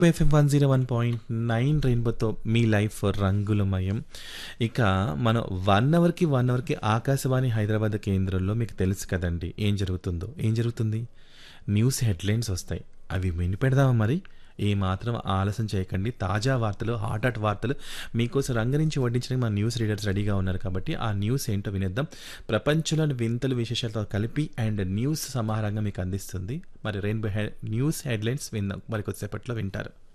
FM one zero one point nine రెయిన్బోతో మీ life రంగులమయం ఇక మనం వన్ అవర్కి వన్ అవర్కి ఆకాశవాణి హైదరాబాద్ కేంద్రంలో మీకు తెలుసు కదండి ఏం జరుగుతుందో ఏం జరుగుతుంది న్యూస్ హెడ్లైన్స్ వస్తాయి అవి వినిపెడదామా మరి ఏ మాత్రం ఆలస్యం చేయకండి తాజా వార్తలు హాట్ హాట్ వార్తలు మీకోసం రంగరించి వడ్డించడానికి మా న్యూస్ రీడర్స్ రెడీగా ఉన్నారు కాబట్టి ఆ న్యూస్ ఏంటో వినేద్దాం ప్రపంచంలోని వింతలు విశేషాలతో కలిపి అండ్ న్యూస్ సమాహారంగా మీకు అందిస్తుంది మరి రెయిన్బో హెడ్ న్యూస్ హెడ్లైన్స్ విందాం మరి కొద్దిసేపట్లో వింటారు